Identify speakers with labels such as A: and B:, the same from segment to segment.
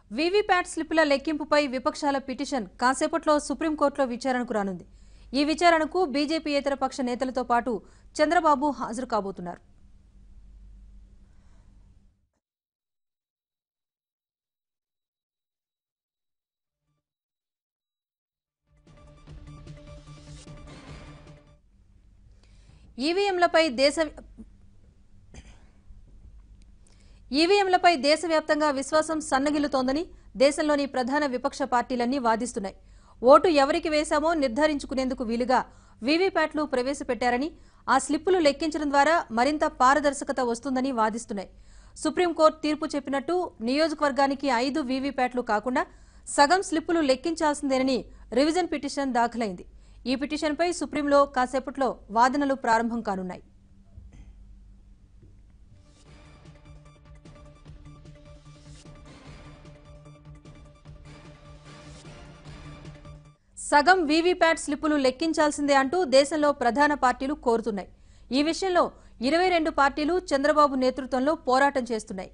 A: VVPAT స్లిప్పుల లెక్కింపుపై విపక్షాల petition కాసేపట్లో సుప్రీంకోర్టులో విచారణకు రానుంది ఈ విచారణకు బీజేపీయేతర పక్ష నేతలతో పాటు చంద్రబాబు హాజరు కాబోతున్నారు ఈవీఎంలపై దేశ ఈవీఎంలపై దేశవ్యాప్తంగా విశ్వాసం సన్నగిల్లుతోందని దేశంలోని ప్రధాన విపక్ష పార్టీలన్నీ వాదిస్తున్నాయి ఓటు ఎవరికి వేశామో నిర్ధారించుకునేందుకు వీలుగా వీవీప్యాట్లు ప్రవేశపెట్టారని ఆ స్లిప్పులు లెక్కించడం ద్వారా మరింత పారదర్శకత వస్తుందని వాదిస్తున్నాయి సుప్రీంకోర్టు తీర్పు చెప్పినట్టు నియోజకవర్గానికి ఐదు వీవీప్యాట్లు కాకుండా సగం స్లిప్పులు లెక్కించాల్సిందేనని రివిజన్ పిటిషన్ దాఖలైంది ఈ పిటిషన్పై సుప్రీంలో కాసేపట్లో వాదనలు ప్రారంభం కానున్నాయి సగం వీవీప్యాట్ స్లిప్పులు లెక్కించాల్సిందే అంటూ దేశంలో ప్రధాన పార్టీలు కోరుతున్నాయి ఈ విషయంలో ఇరవై రెండు పార్టీలు చంద్రబాబు నేతృత్వంలో పోరాటం చేస్తున్నాయి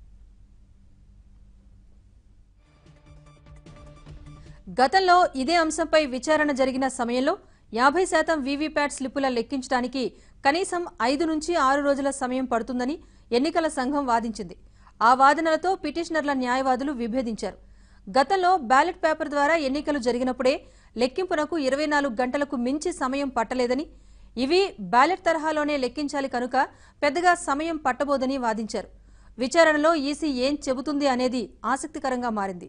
A: గతంలో ఇదే అంశంపై విచారణ జరిగిన సమయంలో యాభై శాతం వీవీప్యాట్ స్లిప్పుల లెక్కించడానికి కనీసం ఐదు నుంచి ఆరు రోజుల సమయం పడుతుందని ఎన్నికల సంఘం వాదించింది ఆ వాదనలతో పిటిషనర్ల న్యాయవాదులు విభేదించారు గతంలో బ్యాలెట్ పేపర్ ద్వారా ఎన్నికలు జరిగినప్పుడే లెక్కింపునకు ఇరవై నాలుగు గంటలకు మించి సమయం పట్టలేదని ఇవి బ్యాలెట్ తరహాలోనే లెక్కించాలి కనుక పెద్దగా సమయం పట్టబోదని వాదించారు విచారణలో ఈసీ ఏం చెబుతుంది అనేది ఆసక్తికరంగా మారింది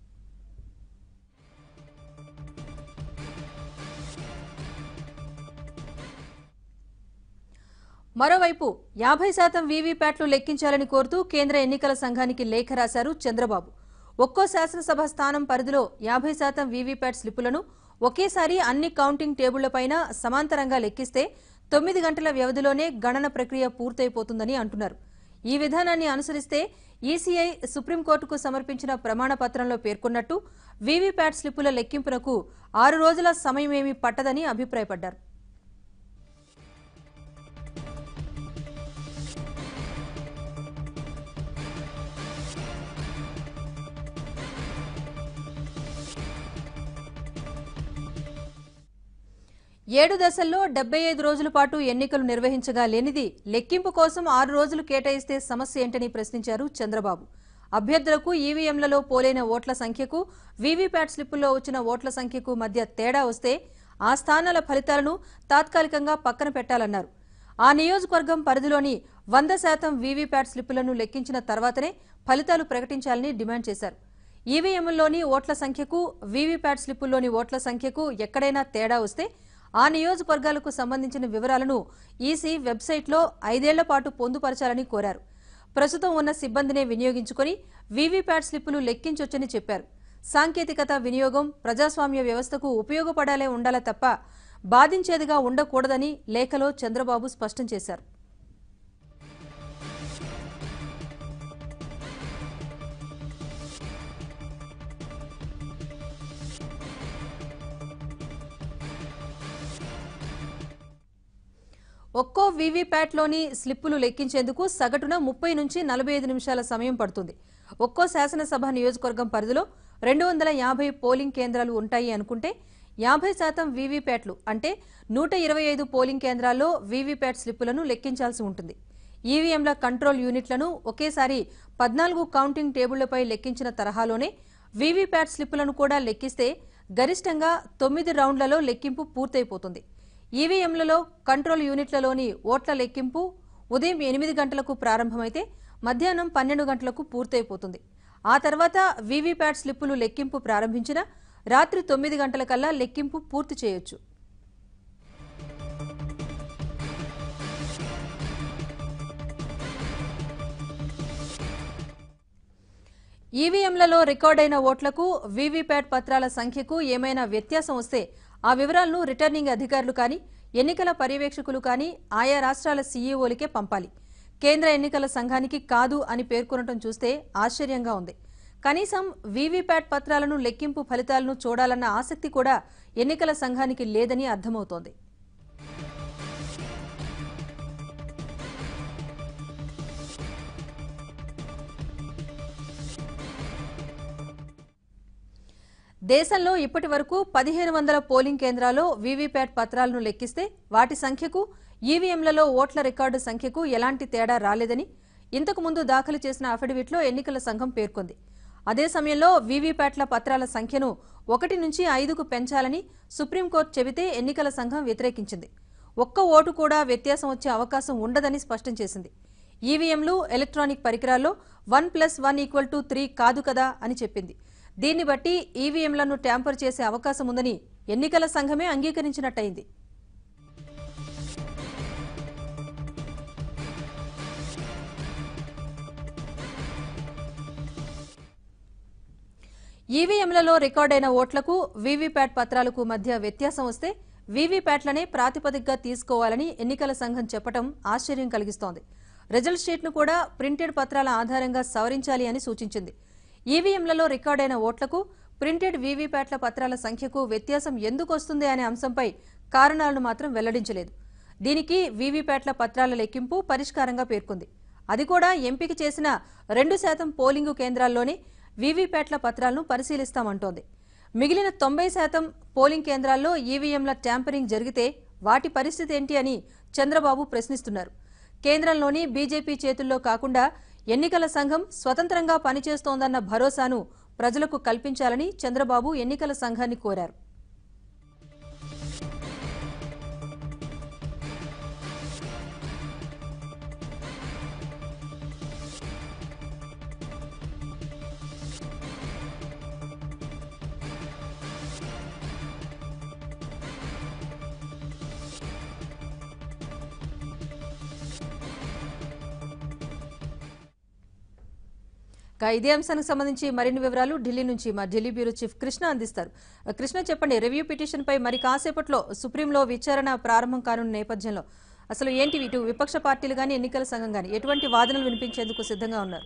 A: మరోవైపు యాభై శాతం వీవీప్యాట్లు లెక్కించాలని కోరుతూ కేంద్ర ఎన్నికల సంఘానికి లేఖ రాశారు చంద్రబాబు ఒక్కో శాసనసభ స్థానం పరిధిలో యాభై శాతం వీవీప్యాట్ స్లిప్పులను ఒకేసారి అన్ని కౌంటింగ్ టేబుళ్లపైన సమాంతరంగా లెక్కిస్తే తొమ్మిది గంటల వ్యవధిలోనే గణన ప్రక్రియ పూర్తయిపోతుందని అంటున్నారు ఈ విధానాన్ని అనుసరిస్తే ఈసీఐ సుప్రీంకోర్టుకు సమర్పించిన ప్రమాణ పత్రంలో పేర్కొన్నట్టు వీవీప్యాట్ స్లిప్పుల లెక్కింపునకు ఆరు రోజుల సమయమేమీ పట్టదని అభిప్రాయపడ్డారు ఏడు దశల్లో డెబ్బై ఐదు రోజుల పాటు ఎన్నికలు నిర్వహించగా లేనిది లెక్కింపు కోసం ఆరు రోజులు కేటాయిస్తే సమస్య ఏంటని ప్రశ్నించారు చంద్రబాబు అభ్యర్థులకు ఈవీఎంలలో పోలైన ఓట్ల సంఖ్యకు వీవీప్యాట్ స్లిప్పుల్లో వచ్చిన ఓట్ల సంఖ్యకు మధ్య తేడా వస్తే ఆ స్థానాల ఫలితాలను తాత్కాలికంగా పక్కన పెట్టాలన్నారు ఆ నియోజకవర్గం పరిధిలోని వంద శాతం వీవీప్యాట్ స్లిప్పులను లెక్కించిన తర్వాతనే ఫలితాలు ప్రకటించాలని డిమాండ్ చేశారు ఈవీఎంల్లోని ఓట్ల సంఖ్యకు వీవీప్యాట్ స్లిప్పుల్లోని ఓట్ల సంఖ్యకు ఎక్కడైనా తేడా వస్తే ఆ నియోజకవర్గాలకు సంబంధించిన వివరాలను ఈసీ వెబ్సైట్లో ఐదేళ్ల పాటు పొందుపరచాలని కోరారు ప్రస్తుతం ఉన్న సిబ్బందినే వినియోగించుకొని వీవీప్యాట్ స్లిప్పులు లెక్కించొచ్చని చెప్పారు సాంకేతికత వినియోగం ప్రజాస్వామ్య వ్యవస్థకు ఉపయోగపడాలే ఉండాల తప్ప బాధించేదిగా ఉండకూడదని లేఖలో చంద్రబాబు స్పష్టం చేశారు ఒక్కో వీవీప్యాట్లోని స్లిప్పులు లెక్కించేందుకు సగటున ముప్పై నుంచి నలభై ఐదు నిమిషాల సమయం పడుతుంది ఒక్కో శాసనసభ నియోజకవర్గం పరిధిలో రెండు వందల యాభై పోలింగ్ కేంద్రాలు ఉంటాయి అనుకుంటే యాభై శాతం వీవీప్యాట్లు అంటే నూట ఇరవై ఐదు పోలింగ్ కేంద్రాల్లో వీవీప్యాట్ స్లిప్పులను లెక్కించాల్సి ఉంటుంది ఈవీఎంల కంట్రోల్ యూనిట్లను ఒకేసారి పద్నాలుగు కౌంటింగ్ టేబుళ్లపై లెక్కించిన తరహాలోనే వీవీప్యాట్ స్లిప్పులను కూడా లెక్కిస్తే గరిష్టంగా తొమ్మిది రౌండ్లలో లెక్కింపు పూర్తయిపోతుంది ఈవీఎంలలో కంట్రోల్ యూనిట్లలోని ఓట్ల లెక్కింపు ఉదయం ఎనిమిది గంటలకు ప్రారంభమైతే మధ్యాహ్నం పన్నెండు గంటలకు పూర్తయిపోతుంది ఆ తర్వాత వీవీప్యాట్ స్లిప్పులు లెక్కింపు ప్రారంభించిన రాత్రి తొమ్మిది గంటలకల్లా లెక్కింపు పూర్తి చేయొచ్చు ఈవీఎంలలో రికార్డైన ఓట్లకు వీవీప్యాట్ పత్రాల సంఖ్యకు ఏమైనా వ్యత్యాసం వస్తే ఆ వివరాలను రిటర్నింగ్ అధికారులు కానీ ఎన్నికల పర్యవేక్షకులు కానీ ఆయా రాష్ట్రాల సీఈఓలకే పంపాలి కేంద్ర ఎన్నికల సంఘానికి కాదు అని పేర్కొనటం చూస్తే ఆశ్చర్యంగా ఉంది కనీసం వీవీప్యాట్ పత్రాలను లెక్కింపు ఫలితాలను చూడాలన్న ఆసక్తి కూడా ఎన్నికల సంఘానికి లేదని అర్థమవుతోంది దేశంలో ఇప్పటి వరకు పదిహేను వందల పోలింగ్ కేంద్రాల్లో వీవీప్యాట్ పత్రాలను లెక్కిస్తే వాటి సంఖ్యకు ఈవీఎంలలో ఓట్ల రికార్డు సంఖ్యకు ఎలాంటి తేడా రాలేదని ఇంతకు ముందు దాఖలు చేసిన అఫిడవిట్లో ఎన్నికల సంఘం పేర్కొంది అదే సమయంలో వీవీప్యాట్ల పత్రాల సంఖ్యను ఒకటి నుంచి ఐదుకు పెంచాలని సుప్రీంకోర్టు చెబితే ఎన్నికల సంఘం వ్యతిరేకించింది ఒక్క ఓటు కూడా వ్యత్యాసం వచ్చే అవకాశం ఉండదని స్పష్టం చేసింది ఈవీఎంలు ఎలక్ట్రానిక్ పరికరాల్లో one plus one equal to three కాదు కదా అని చెప్పింది దీన్ని బట్టి ఈవీఎంలను ట్యాంపర్ చేసే అవకాశం ఉందని ఎన్నికల సంఘమే అంగీకరించినట్టయింది ఈవీఎంలలో రికార్డైన ఓట్లకు వీవీప్యాట్ పత్రాలకు మధ్య వ్యత్యాసం వస్తే వీవీప్యాట్లనే ప్రాతిపదికగా తీసుకోవాలని ఎన్నికల సంఘం చెప్పడం ఆశ్చర్యం కలిగిస్తోంది రిజల్ట్ షీట్ను కూడా ప్రింటెడ్ పత్రాల ఆధారంగా సవరించాలి అని సూచించింది ఈవీఎంలలో రికార్డైన ఓట్లకు ప్రింటెడ్ వీవీప్యాట్ల పత్రాల సంఖ్యకు వ్యత్యాసం ఎందుకు వస్తుంది అనే అంశంపై కారణాలను మాత్రం వెల్లడించలేదు దీనికి వీవీప్యాట్ల పత్రాల లెక్కింపు పరిష్కారంగా పేర్కొంది అది కూడా ఎంపిక చేసిన రెండు శాతం పోలింగు కేంద్రాల్లోనే వీవీప్యాట్ల పత్రాలను పరిశీలిస్తామంటోంది మిగిలిన తొంభై శాతం పోలింగ్ కేంద్రాల్లో ఈవీఎంల ట్యాంపరింగ్ జరిగితే వాటి పరిస్థితి ఏంటి అని చంద్రబాబు ప్రశ్నిస్తున్నారు కేంద్రంలోని బీజేపీ చేతుల్లో కాకుండా ఎన్నికల సంఘం స్వతంత్రంగా పనిచేస్తోందన్న భరోసాను ప్రజలకు కల్పించాలని చంద్రబాబు ఎన్నికల సంఘాన్ని కోరారు ఇక ఇదే అంశానికి సంబంధించి మరిన్ని వివరాలు ఢిల్లీ నుంచి మా ఢిల్లీ బ్యూరో చీఫ్ కృష్ణ అందిస్తారు కృష్ణ చెప్పండి రివ్యూ పిటిషన్ పై మరి కాసేపట్లో సుప్రీంలో విచారణ ప్రారంభం కానున్న నేపథ్యంలో అసలు ఏంటి ఇటు విపక్ష పార్టీలు కానీ ఎన్నికల సంఘం కానీ ఎటువంటి వాదనలు వినిపించేందుకు సిద్ధంగా ఉన్నారు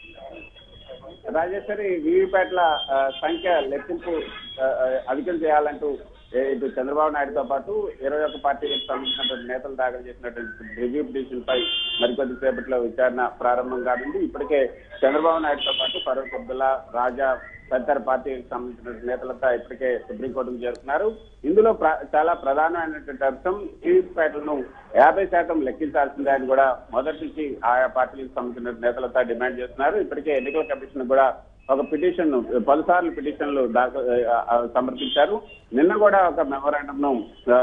B: రాజేశ్వరి వీవీప్యాట్ల ఆ, సంఖ్య లెక్కింపు ఆ, ఆ, అధికం చేయాలంటూ ఏ, ఇటు చంద్రబాబు నాయుడుతో పాటు ఇరవై ఒక్క పార్టీలకు సంబంధించినటువంటి నేతలు దాఖలు చేసినటువంటి రివ్యూ పిటిషన్ పై మరికొద్ది సేపట్లో విచారణ ప్రారంభం కానుంది ఇప్పటికే చంద్రబాబు నాయుడుతో పాటు ఫరూక్ అబ్దుల్లా రాజా తదితర పార్టీకి సంబంధించిన నేతలంతా ఇప్పటికే సుప్రీంకోర్టుకు చేరుకున్నారు ఇందులో ప్ర- చాలా ప్రధానమైనటువంటి అంశం వీవీప్యాట్లను యాభై శాతం లెక్కించాల్సిందే అని కూడా మొదటి నుంచి ఆయా పార్టీలకు సంబంధించిన నేతలంతా డిమాండ్ చేస్తున్నారు ఇప్పటికే ఎన్నికల కమిషన్ కూడా ఒక పిటిషన్ పలుసార్లు పిటిషన్లు దాఖలు ఆ, సమర్పించారు నిన్న కూడా ఒక మెమోరాండం ను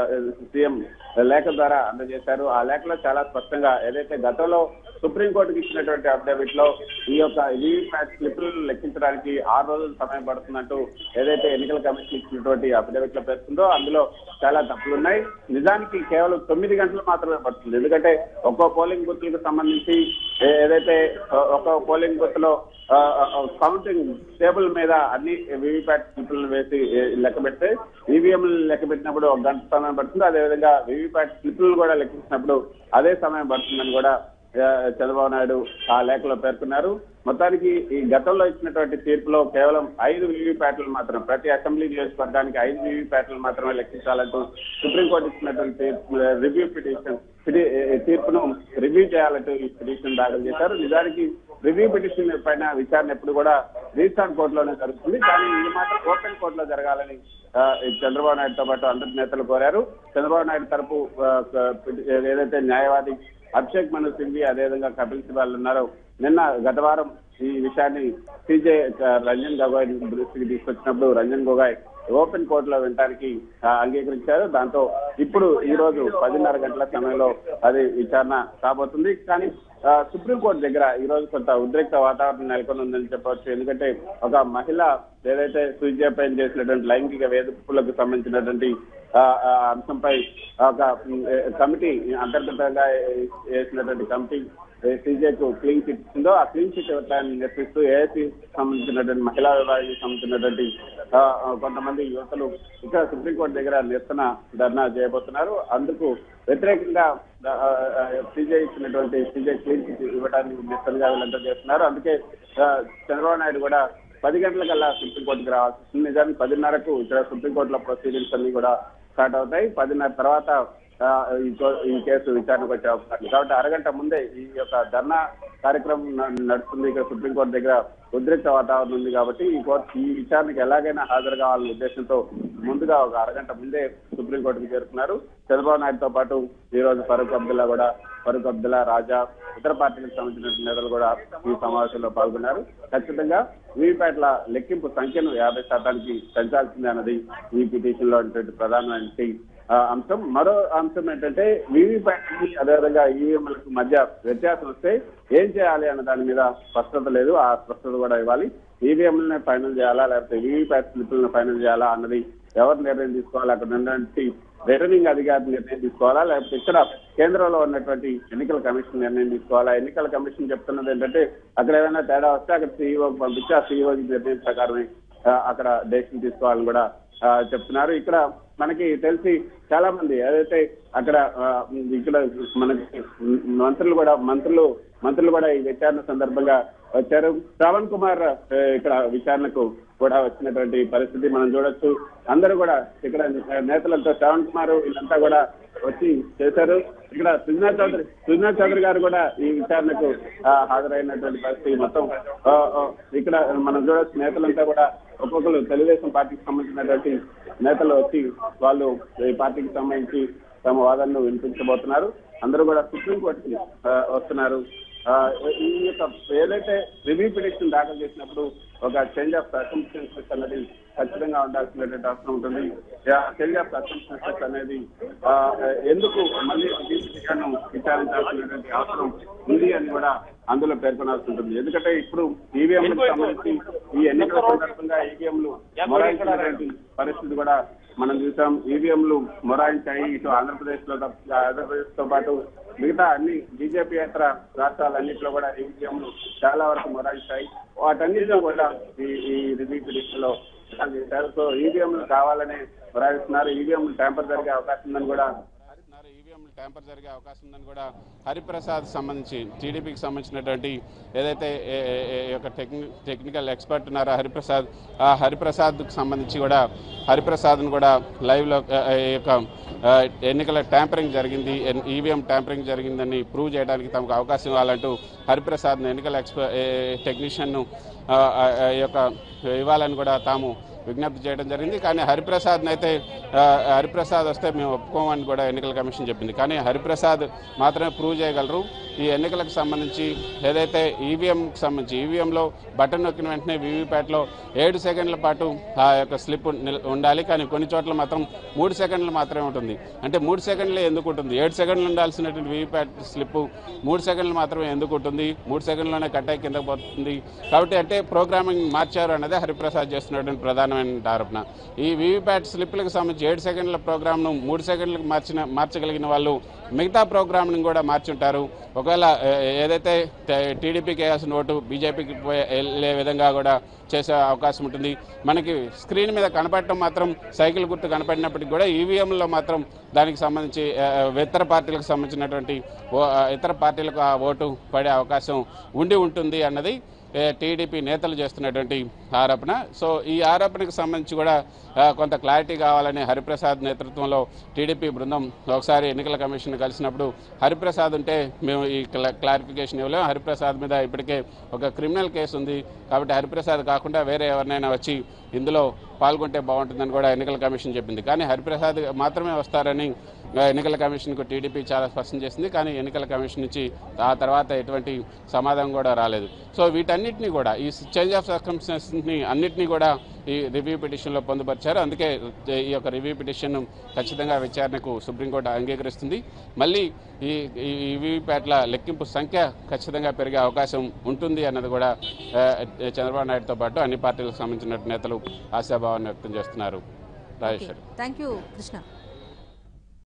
B: సీఎం లేఖ ద్వారా అందజేశారు ఆ లేఖలో చాలా స్పష్టంగా ఏదైతే గతంలో సుప్రీంకోర్టుకి ఇచ్చినటువంటి అఫిడవిట్ లో ఈ యొక్క వీవీప్యాట్ స్లిప్లను లెక్కించడానికి ఆరు రోజులు సమయం పడుతుందంటూ ఏదైతే ఎన్నికల కమిషన్ ఇచ్చినటువంటి అఫిడవిట్ లో పేర్కొందో అందులో చాలా తప్పులున్నాయి నిజానికి కేవలం తొమ్మిది గంటలు మాత్రమే పడుతుంది ఎందుకంటే ఒక్కో పోలింగ్ బూత్ లకు సంబంధించి ఏ- ఏదైతే ఆ, ఒక్కో పోలింగ్ బూత్ లో కౌంటింగ్ టేబుల్ మీద అన్ని వీవీప్యాట్ స్లిప్లను వేసి ఏ, లెక్క పెడితే ఈవీఎం లెక్క పెట్టినప్పుడు ఒక గంట సమయం పడుతుంది అదేవిధంగా వీవీప్యాట్ స్లిప్లను కూడా లెక్కించినప్పుడు అదే సమయం పడుతుందని కూడా ఆ, చంద్రబాబు నాయుడు ఆ లేఖలో పేర్కొన్నారు మొత్తానికి ఈ గతంలో ఇచ్చినటువంటి తీర్పులో కేవలం ఐదు వీవీప్యాట్లు మాత్రం ప్రతి అసెంబ్లీ నియోజకవర్గానికి ఐదు వీవీప్యాట్లు మాత్రమే లెక్కించాలంటూ సుప్రీంకోర్టు ఇచ్చినటువంటి తీర్పు రివ్యూ పిటిషన్ పిటి- తీర్పును రివ్యూ చేయాలంటూ ఈ పిటిషన్ దాఖలు చేశారు నిజానికి రివ్యూ పిటిషన్ పైన విచారణ ఎప్పుడు కూడా రిజిస్టార్ కోర్టులోనే జరుగుతుంది కానీ ఇది మాత్రం ఓపెన్ కోర్టులో జరగాలని ఆ, ఈ చంద్రబాబు నాయుడుతో పాటు అందరి నేతలు కోరారు చంద్రబాబు నాయుడు తరపు ఆ, క- పిటి- ఏదైతే న్యాయవాది అభిషేక్ మను సింఘ్వి అదేవిధంగా కపిల్ సిబాల్ ఉన్నారో నిన్న గత వారం ఈ విషయాన్ని సీజే రంజన్ గొగోయ్ దృష్టికి తీసుకొచ్చినప్పుడు రంజన్ గొగోయ్ ఓపెన్ కోర్టులో వినడానికి ఆ, అంగీకరించారు దాంతో ఇప్పుడు ఈ రోజు పదిన్నర గంటల సమయంలో అది విచారణ కాబోతుంది కానీ ఆ, సుప్రీంకోర్టు దగ్గర ఈ రోజు కొంత ఉద్రిక్త వాతావరణం నెలకొని ఉందని చెప్పవచ్చు ఎందుకంటే ఒక మహిళ ఏదైతే సుజయ పైన చేసినటువంటి లైంగిక వేధింపులకు సంబంధించినటువంటి ఆ, ఆ అంశంపై ఒక ఉమ్, ఏ, కమిటీ అంతర్గతంగా ఏ- వేసినటువంటి కమిటీ సీజేకు క్లీన్ చిట్ ఇచ్చిందో ఆ క్లీన్ చిట్ ఇవ్వటాన్ని నిరసిస్తూ ఏఐసీ సంబంధించినటువంటి మహిళా విభాగానికి సంబంధించినటువంటి ఆ, ఆ, కొంతమంది యువతలు ఇక్కడ సుప్రీంకోర్టు దగ్గర నిరసన ధర్నా చేయబోతున్నారు అందుకు వ్యతిరేకంగా సీజే ఇచ్చినటువంటి సీజే క్లీన్ చిట్ ఇవ్వడానికి నిరసనగా వీళ్ళంతా చేస్తున్నారు అందుకే ఆ, చంద్రబాబు నాయుడు కూడా పది గంటలకల్లా సుప్రీంకోర్టుకి రావాల్సి వస్తుంది నిజానికి పదిన్నరకు ఇక్కడ సుప్రీంకోర్టులో ప్రొసీడింగ్స్ అన్ని కూడా స్టార్ట్ అవుతాయి పదిన్నర తర్వాత ఆ, ఈ కో- ఈ కేసు విచారణకు వచ్చే అవకాశం ఉంది. కాబట్టి అరగంట ముందే ఈ యొక్క ధర్నా కార్యక్రమం న- నడుస్తుంది ఇక్కడ సుప్రీంకోర్టు దగ్గర ఉద్రిక్త వాతావరణం ఉంది కాబట్టి ఈ కోర్టు ఈ విచారణకు ఎలాగైనా హాజరు కావాలనే ఉద్దేశంతో ముందుగా ఒక అరగంట ముందే సుప్రీంకోర్టుకు చేరుకున్నారు చంద్రబాబు నాయుడుతో పాటు ఈ రోజు ఫరూక్ అబ్దుల్లా కూడా ఫరూక్ అబ్దుల్లా రాజా ఇతర పార్టీలకు సంబంధించిన నేతలు కూడా ఈ సమావేశంలో పాల్గొన్నారు ఖచ్చితంగా వీవీప్యాట్ల లెక్కింపు సంఖ్యను యాభై శాతానికి పెంచాల్సిందే అన్నది ఈ పిటిషన్ లో ఉన్నటువంటి ప్రధానమైన ఆ, అంశం మరో అంశం ఏంటంటే వీవీప్యాట్ అదేవిధంగా ఈవీఎంలకు మధ్య వ్యత్యాసం వస్తే ఏం చేయాలి అన్న దాని మీద స్పష్టత లేదు ఆ స్పష్టత కూడా ఇవ్వాలి ఈవీఎంలనే ఫైనల్ చేయాలా లేకపోతే వీవీప్యాట్ స్లిప్లను ఫైనల్ చేయాలా అన్నది ఎవరు నిర్ణయం తీసుకోవాలి అక్కడ ఉన్నటువంటి రిటర్నింగ్ అధికారి నిర్ణయం తీసుకోవాలా లేకపోతే ఇక్కడ కేంద్రంలో ఉన్నటువంటి ఎన్నికల కమిషన్ నిర్ణయం తీసుకోవాలా ఎన్నికల కమిషన్ చెప్తున్నది ఏంటంటే అక్కడ ఏదైనా తేడా వస్తే అక్కడ సీఈఓకి పంపించి ఆ సీఈఓకి నిర్ణయం ప్రకారమే ఆ, అక్కడ డెసిషన్ తీసుకోవాలని కూడా ఆ, చెప్తున్నారు ఇక్కడ మనకి తెలిసి చాలా మంది ఏదైతే అక్కడ ఆ, ఇక్కడ మనకి మంత్రులు కూడా మంత్రులు మంత్రులు కూడా ఈ విచారణ సందర్భంగా వచ్చారు శ్రవణ్ కుమార్ ఆ, ఇక్కడ విచారణకు కూడా వచ్చినటువంటి పరిస్థితి మనం చూడొచ్చు అందరూ కూడా ఇక్కడ నేతలతో శ్రవణ్ కుమార్ వీళ్ళంతా కూడా వచ్చి చేశారు ఇక్కడ సుజనా చౌదరి సుజనా చౌదరి గారు కూడా ఈ విచారణకు ఆ, హాజరైనటువంటి పరిస్థితి మొత్తం ఆ, ఆ, ఇక్కడ మనం చూడొచ్చు నేతలంతా కూడా ఒక్కొక్కరు తెలుగుదేశం పార్టీకి సంబంధించినటువంటి నేతలు వచ్చి వాళ్ళు ఈ పార్టీకి సంబంధించి తమ వాదనలు వినిపించబోతున్నారు అందరూ కూడా సుప్రీంకోర్టుకి ఆ, వస్తున్నారు ఆ, ఈ యొక్క ఏదైతే రివ్యూ పిటిషన్ దాఖలు చేసినప్పుడు ఒక చేంజ్ ఆఫ్ సర్కమ్స్టెన్సెస్ అనేది ఖచ్చితంగా ఉండాల్సినటువంటి అవసరం ఉంటుంది చేంజ్ ఆఫ్ సర్కమ్స్టెన్సెస్ అనేది ఆ, ఎందుకు మళ్ళీ రివ్యూ పిటిషన్ విచారించాల్సినటువంటి అవసరం ఉంది అని కూడా అందులో పేర్కొనాల్సి ఉంటుంది ఎందుకంటే ఇప్పుడు ఈవీఎంలకు సంబంధించి ఈ ఎన్నికల సందర్భంగా ఈవీఎంలు మొరాయించినటువంటి పరిస్థితి కూడా మనం చూసాం ఈవీఎంలు మొరాయించాయి ఇటు ఆంధ్రప్రదేశ్ లో ఆంధ్రప్రదేశ్ తో పాటు మిగతా అన్ని బీజేపీయేతర రాష్ట్రాలన్నింటిలో కూడా ఈవీఎంలు చాలా వరకు మొరాయించాయి వాటన్నిటిలో కూడా ఈ ఈ రివ్యూ పిటిషన్ లో చేశారు సో ఈవీఎంలు కావాలని మొరాయిస్తున్నారు ఈవీఎంలు ట్యాంపర్ జరిగే అవకాశం ఉందని కూడా
C: భావిస్తున్నారు ఈవీఎంలు ట్యాంపర్ జరిగే అవకాశం ఉందని కూడా హరిప్రసాద్ సంబంధించి టీడీపీకి సంబంధించినటువంటి ఏదైతే ఏ- ఏ- ఏ యొక్క టెక్ని టెక్నికల్ ఎక్స్పర్ట్ ఉన్నారో హరిప్రసాద్ ఆ హరిప్రసాద్కు సంబంధించి కూడా హరిప్రసాద్ను కూడా లైవ్లో ఆ, ఈ యొక్క ఆ, ఎన్నికల ట్యాంపరింగ్ జరిగింది ఈవీఎం ట్యాంపరింగ్ జరిగిందని ప్రూవ్ చేయడానికి తమకు అవకాశం ఇవ్వాలంటూ హరిప్రసాద్ను ఎన్నికల ఎక్స్ప టెక్నీషియన్ను ఆ, ఆ, ఆ, ఈ యొక్క ఇవ్వాలని కూడా తాము విజ్ఞప్తి చేయడం జరిగింది కానీ హరిప్రసాద్ అయితే ఆ, హరిప్రసాద్ వస్తే మేము ఒప్పుకోమని కూడా ఎన్నికల కమిషన్ చెప్పింది కానీ హరిప్రసాద్ మాత్రమే ప్రూవ్ చేయగలరు ఈ ఎన్నికలకు సంబంధించి ఏదైతే ఈవీఎంకి సంబంధించి ఈవీఎంలో బటన్ నొక్కిన వెంటనే వీవీప్యాట్లో ఏడు సెకండ్ల పాటు ఆ యొక్క స్లిప్ నిల్- ఉండాలి కానీ కొన్ని చోట్ల మాత్రం మూడు సెకండ్లు మాత్రమే ఉంటుంది అంటే మూడు సెకండ్లే ఎందుకు ఉంటుంది ఏడు సెకండ్లు ఉండాల్సినటువంటి వీవీప్యాట్ స్లిప్ మూడు సెకండ్లు మాత్రమే ఎందుకు ఉంటుంది మూడు సెకండ్లోనే కట్టాయి కిందకు పోతుంది కాబట్టి అంటే ప్రోగ్రామింగ్ మార్చారు అన్నదే హరిప్రసాద్ చేస్తున్నటువంటి ప్రధానమైన ఆరోపణ ఈ వీవీప్యాట్ స్లిప్లకు సంబంధించి ఏడు సెకండ్ల ప్రోగ్రామ్ను మూడు సెకండ్లకు మార్చిన మార్చగలిగిన వాళ్ళు మిగతా ప్రోగ్రామ్ని కూడా మార్చుంటారు ఒకవేళ ఏ- ఏదైతే ట- టీడీపీకి వేయాల్సిన ఓటు బీజేపీకి పోయే వెళ్ళే విధంగా కూడా చేసే అవకాశం ఉంటుంది మనకి స్క్రీన్ మీద కనపడటం మాత్రం సైకిల్ గుర్తు కనపడినప్పటికీ కూడా ఈవీఎంలో మాత్రం దానికి సంబంధించి ఆ, ఇతర పార్టీలకు సంబంధించినటువంటి ఓ- ఆ, ఇతర పార్టీలకు ఆ ఓటు పడే అవకాశం ఉండి ఉంటుంది అన్నది ఏ, టీడీపీ నేతలు చేస్తున్నటువంటి ఆరోపణ సో ఈ ఆరోపణకు సంబంధించి కూడా ఆ, కొంత క్లారిటీ కావాలని హరిప్రసాద్ నేతృత్వంలో టీడీపీ బృందం ఒకసారి ఎన్నికల కమిషన్ కలిసినప్పుడు హరిప్రసాద్ ఉంటే మేము ఈ క్లా- క్లారిఫికేషన్ ఇవ్వలేము హరిప్రసాద్ మీద ఇప్పటికే ఒక క్రిమినల్ కేసు ఉంది కాబట్టి హరిప్రసాద్ కాకుండా వేరే ఎవరినైనా వచ్చి ఇందులో పాల్గొంటే బాగుంటుందని కూడా ఎన్నికల కమిషన్ చెప్పింది కానీ హరిప్రసాద్ మాత్రమే వస్తారని ఆ, ఎన్నికల కమిషన్కు టీడీపీ చాలా స్పష్టం చేసింది కానీ ఎన్నికల కమిషన్ నుంచి ఆ తర్వాత ఎటువంటి సమాధానం కూడా రాలేదు సో వీటన్నిటిని కూడా ఈ చేంజ్ ఆఫ్ సర్కమ్స్టెన్స్ని అన్నిటినీ కూడా ఈ రివ్యూ పిటిషన్లో పొందుపరిచారు అందుకే ఈ యొక్క రివ్యూ పిటిషన్ ఖచ్చితంగా విచారణకు సుప్రీంకోర్టు అంగీకరిస్తుంది మళ్ళీ ఈ ఈ వీవీప్యాట్ల లెక్కింపు సంఖ్య ఖచ్చితంగా పెరిగే అవకాశం ఉంటుంది అన్నది కూడా ఆ, చంద్రబాబు నాయుడుతో పాటు అన్ని పార్టీలకు సంబంధించిన నేతలు ఆశాభావాన్ని వ్యక్తం చేస్తున్నారు రాజేశ్వరి
A: థ్యాంక్ యూ కృష్ణ